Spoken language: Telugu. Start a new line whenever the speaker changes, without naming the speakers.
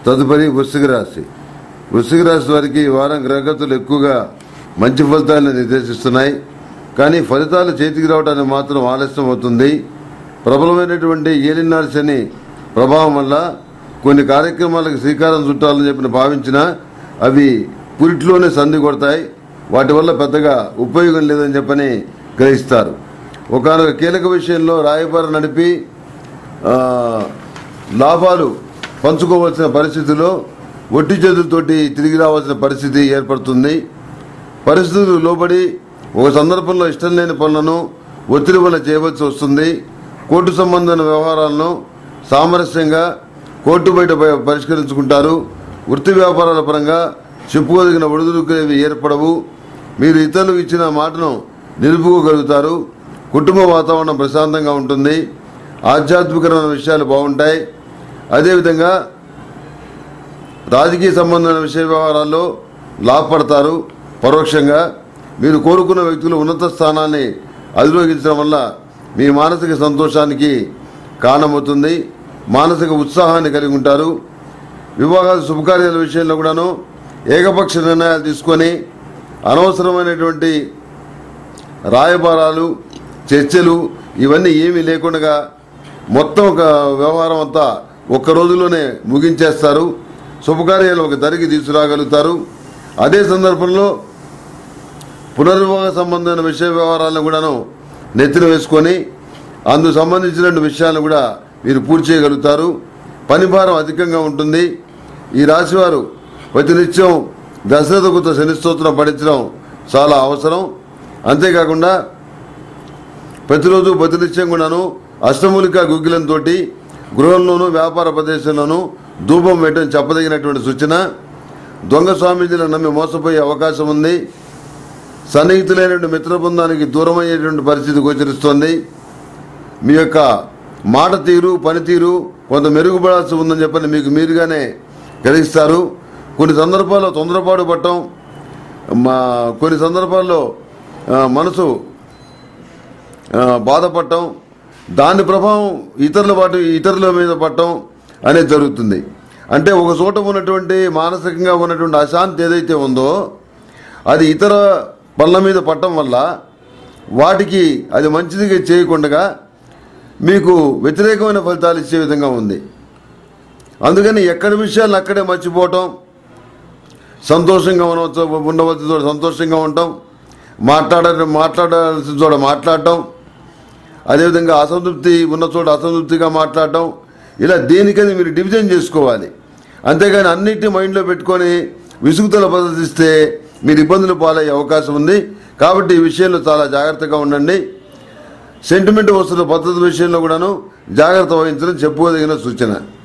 తదుపరి వృశ్చిక రాశి వృశ్చిక రాశి వారికి ఈ వారం గ్రహగతులు ఎక్కువగా మంచి ఫలితాలను నిర్దేశిస్తున్నాయి కానీ ఫలితాలు చేతికి రావడానికి మాత్రం ఆలస్యం అవుతుంది ప్రబలమైనటువంటి ఏలినాడు శని ప్రభావం వల్ల కొన్ని కార్యక్రమాలకు శ్రీకారం చుట్టాలని చెప్పిన భావించినా అవి పురిట్లోనే సంధి కొడతాయి వాటి వల్ల పెద్దగా ఉపయోగం లేదని చెప్పని గ్రహిస్తారు ఒకనొక కీలక విషయంలో రాయబారం నడిపి ఆ, లాభాలు పంచుకోవాల్సిన పరిస్థితిలో ఒట్టి చేతులతోటి తిరిగి రావాల్సిన పరిస్థితి ఏర్పడుతుంది పరిస్థితులు లోబడి ఒక సందర్భంలో ఇష్టం లేని పనులను ఒత్తిడి వల్ల చేయవలసి వస్తుంది కోర్టు సంబంధమైన వ్యవహారాలను సామరస్యంగా కోర్టు బయట ప- పరిష్కరించుకుంటారు వృత్తి వ్యాపారాల పరంగా చెప్పుకోదగిన ఒడిదుడుకునేవి ఏర్పడవు మీరు ఇతరులకు ఇచ్చిన మాటను నిలుపుకోగలుగుతారు కుటుంబ వాతావరణం ప్రశాంతంగా ఉంటుంది ఆధ్యాత్మికమైన విషయాలు బాగుంటాయి అదేవిధంగా రాజకీయ సంబంధమైన విషయ వ్యవహారాల్లో లాభపడతారు పరోక్షంగా మీరు కోరుకున్న వ్యక్తులు ఉన్నత స్థానాన్ని అధిరోహించడం వల్ల మీ మానసిక సంతోషానికి కారణమవుతుంది మానసిక ఉత్సాహాన్ని కలిగి ఉంటారు వివాహాల శుభకార్యాల విషయంలో కూడాను ఏకపక్ష నిర్ణయాలు తీసుకొని అనవసరమైనటువంటి రాయబారాలు చర్చలు ఇవన్నీ ఏమీ లేకుండా మొత్తం ఒక వ్యవహారం అంతా ఒక్క రోజులోనే ముగించేస్తారు శుభకార్యాలు ఒక దరికి తీసుకురాగలుగుతారు అదే సందర్భంలో పునర్వివాహ సంబంధమైన విషయ వ్యవహారాలను కూడాను నెత్తిన వేసుకొని అందుకు సంబంధించిన విషయాలను కూడా మీరు పూర్తి చేయగలుగుతారు పని భారం అధికంగా ఉంటుంది ఈ రాశివారు ప్రతినిత్యం దశరథకృత శని స్తోత్రం పఠించడం చాలా అవసరం అంతేకాకుండా ప్రతిరోజు ప్రతినిత్యం కూడాను అష్టమూలిక గుగ్గిలంతో గృహంలోనూ వ్యాపార ప్రదేశంలోనూ ధూపం వేయడం చెప్పదగినటువంటి సూచన దొంగ స్వామీజీలను నమ్మి మోసపోయే అవకాశం ఉంది సన్నిహితులైనటువంటి మిత్ర బృందానికి దూరమయ్యేటువంటి పరిస్థితి గోచరిస్తోంది మీ యొక్క మాట తీరు పనితీరు కొంత మెరుగుపడాల్సి ఉందని చెప్పని మీకు మీరుగానే గ్రహిస్తారు కొన్ని సందర్భాల్లో తొందరపాటు పట్టడం మా కొన్ని సందర్భాల్లో ఆ, మనసు ఆ, బాధపడటం దాని ప్రభావం ఇతరుల వాటి ఇతరుల మీద పడటం అనేది జరుగుతుంది అంటే ఒక చోట ఉన్నటువంటి మానసికంగా ఉన్నటువంటి అశాంతి ఏదైతే ఉందో అది ఇతర పనుల మీద పడటం వల్ల వాటికి అది మంచిదిగా చేయకుండా మీకు వ్యతిరేకమైన ఫలితాలు ఇచ్చే విధంగా ఉంది అందుకని ఎక్కడి విషయాలను అక్కడే మర్చిపోవటం సంతోషంగా ఉండవచ్చు ఉండవలసిన చోట సంతోషంగా ఉండటం మాట్లాడ మాట్లాడాల్సిన చోట మాట్లాడటం అదేవిధంగా అసంతృప్తి ఉన్న చోట అసంతృప్తిగా మాట్లాడటం ఇలా దేనికని మీరు డివిజన్ చేసుకోవాలి అంతేగాని అన్నిటిని మైండ్లో పెట్టుకొని విసుగుతల ప్రదర్శిస్తే మీరు ఇబ్బందులు పాలయ్యే అవకాశం ఉంది కాబట్టి ఈ విషయంలో చాలా జాగ్రత్తగా ఉండండి సెంటిమెంట్ వస్తున్న పద్ధతి విషయంలో కూడాను జాగ్రత్త వహించడం చెప్పుకోదగిన సూచన